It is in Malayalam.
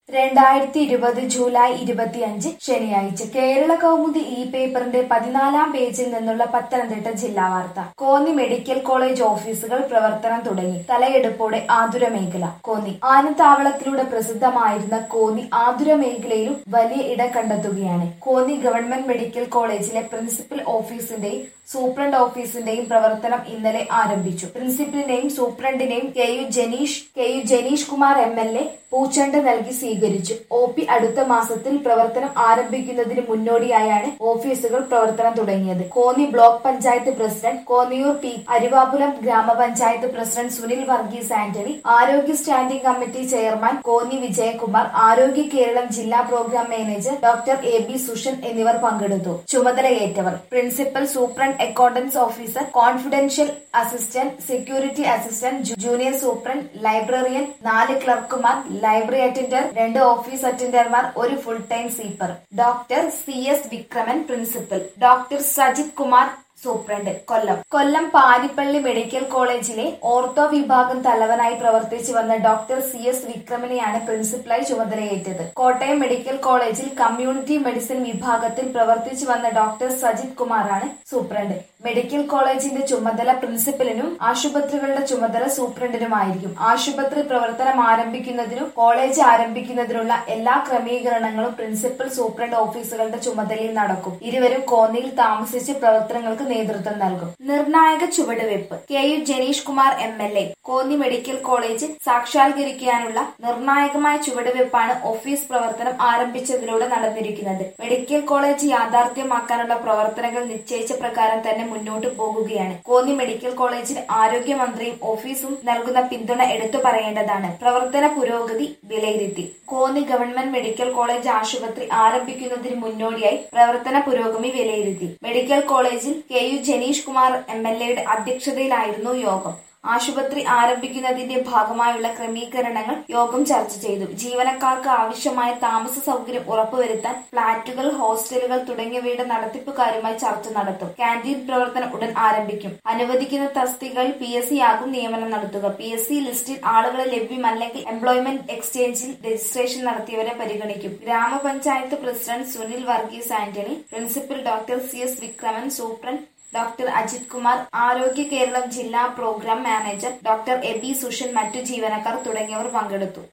രണ്ടായിരത്തി ഇരുപത് ജൂലൈ ഇരുപത്തിയഞ്ച് ശനിയാഴ്ച കേരള കൗമുദി ഇ പേപ്പറിന്റെ പതിനാലാം പേജിൽ നിന്നുള്ള പത്തനംതിട്ട ജില്ലാ വാർത്ത കോന്നി മെഡിക്കൽ കോളേജ് ഓഫീസുകൾ പ്രവർത്തനം തുടങ്ങി തലയെടുപ്പോടെ ആതുര മേഖല കോന്നി ആനത്താവളത്തിലൂടെ പ്രസിദ്ധമായിരുന്ന കോന്നി ആതുര മേഖലയിലും വലിയ ഇടം കണ്ടെത്തുകയാണ് കോന്നി ഗവൺമെന്റ് മെഡിക്കൽ കോളേജിലെ പ്രിൻസിപ്പൽ ഓഫീസിന്റെയും സൂപ്രണ്ട് ഓഫീസിന്റെയും പ്രവർത്തനം ഇന്നലെ ആരംഭിച്ചു പ്രിൻസിപ്പലിനെയും സൂപ്രണ്ടിനെയും K U Janeesh K U Janeesh Kumar M L A പൂച്ചെണ്ട് നൽകി സ്വീകരിച്ചു ഒ പി അടുത്ത മാസത്തിൽ പ്രവർത്തനം ആരംഭിക്കുന്നതിന് മുന്നോടിയായാണ് ഓഫീസുകൾ പ്രവർത്തനം തുടങ്ങിയത് Konni block panchayat president Konniyoor P Aruvapuram ഗ്രാമപഞ്ചായത്ത് പ്രസിഡന്റ് സുനിൽ വർഗീസ് ആന്റണി ആരോഗ്യ standing committee chairman Konni Vijayakumar Arogya Keralam ജില്ലാ program manager doctor A B Sushan എന്നിവർ പങ്കെടുത്തു ചുമതലയേറ്റവർ principal superintendent accounts officer confidential assistant security assistant ജൂ- ജൂനിയർ സൂപ്രണ്ട് ലൈബ്രറിയൻ നാല് ക്ലർക്കുമാർ ലൈബ്രറി അറ്റൻഡർ രണ്ട് ഓഫീസ് അറ്റൻഡർമാർ ഒരു full time sweeper doctor C S Vikraman principal doctor Sajith Kumar superintendent Kollam Kollam Parippally medical കോളേജിലെ ഓർത്തോ വിഭാഗം തലവനായി പ്രവർത്തിച്ചു വന്ന ഡോക്ടർ സി എസ് വിക്രമനെയാണ് പ്രിൻസിപ്പലായി ചുമതലയേറ്റത് കോട്ടയം മെഡിക്കൽ കോളേജിൽ കമ്മ്യൂണിറ്റി മെഡിസിൻ വിഭാഗത്തിൽ പ്രവർത്തിച്ചു വന്ന ഡോക്ടർ സജിത് കുമാറാണ് സൂപ്രണ്ട് മെഡിക്കൽ കോളേജിന്റെ ചുമതല പ്രിൻസിപ്പലിനും ആശുപത്രികളുടെ ചുമതല സൂപ്രണ്ടിനുമായിരിക്കും ആശുപത്രി പ്രവർത്തനം ആരംഭിക്കുന്നതിനും കോളേജ് ആരംഭിക്കുന്നതിനുള്ള എല്ലാ ക്രമീകരണങ്ങളും പ്രിൻസിപ്പൽ സൂപ്രണ്ട് ഓഫീസുകളുടെ ചുമതലയിൽ നടക്കും ഇരുവരും കോന്നിയിൽ താമസിച്ച് പ്രവർത്തനങ്ങൾക്ക് നേതൃത്വം നൽകും നിർണായക ചുവടുവെപ്പ് K U Janeesh Kumar M L A Konni medical college സാക്ഷാത്കരിക്കാനുള്ള നിർണായകമായ ചുവടുവെപ്പാണ് ഓഫീസ് പ്രവർത്തനം ആരംഭിച്ചതിലൂടെ നടന്നിരിക്കുന്നത് മെഡിക്കൽ കോളേജ് യാഥാർത്ഥ്യമാക്കാനുള്ള പ്രവർത്തനങ്ങൾ നിശ്ചയിച്ച പ്രകാരം തന്നെ മുന്നോട്ട് പോകുകയാണ് കോന്നി മെഡിക്കൽ കോളേജിന് ആരോഗ്യമന്ത്രിയും ഓഫീസും നൽകുന്ന പിന്തുണ എടുത്തു പറയേണ്ടതാണ് പ്രവർത്തന പുരോഗതി വിലയിരുത്തി കോന്നി ഗവൺമെന്റ് മെഡിക്കൽ കോളേജ് ആശുപത്രി ആരംഭിക്കുന്നതിന് മുന്നോടിയായി പ്രവർത്തന പുരോഗതി വിലയിരുത്തി മെഡിക്കൽ കോളേജിൽ K U Janeesh Kumar M L എയുടെ അധ്യക്ഷതയിലായിരുന്നു യോഗം ആശുപത്രി ആരംഭിക്കുന്നതിന്റെ ഭാഗമായുള്ള ക്രമീകരണങ്ങൾ യോഗം ചർച്ച ചെയ്തു ജീവനക്കാർക്ക് ആവശ്യമായ താമസ സൗകര്യം ഉറപ്പുവരുത്താൻ ഫ്ളാറ്റുകൾ ഹോസ്റ്റലുകൾ തുടങ്ങിയവയുടെ നടത്തിപ്പുകാരുമായി ചർച്ച നടത്തും ക്യാന്റീൻ പ്രവർത്തനം ഉടൻ ആരംഭിക്കും അനുവദിക്കുന്ന തസ്തികകളിൽ പി എസ് സി ആകും നിയമനം നടത്തുക പി എസ് സി ലിസ്റ്റിൽ ആളുകളെ ലഭ്യമല്ലെങ്കിൽ എംപ്ലോയ്മെന്റ് എക്സ്ചേഞ്ചിൽ രജിസ്ട്രേഷൻ നടത്തിയവരെ പരിഗണിക്കും ഗ്രാമപഞ്ചായത്ത് president Sunil Varghese Antony principal doctor C S Vikraman superintendent doctor Ajith Kumar Arogya Keralam ജില്ലാ program manager doctor A B Sushan മറ്റു ജീവനക്കാർ തുടങ്ങിയവർ പങ്കെടുത്തു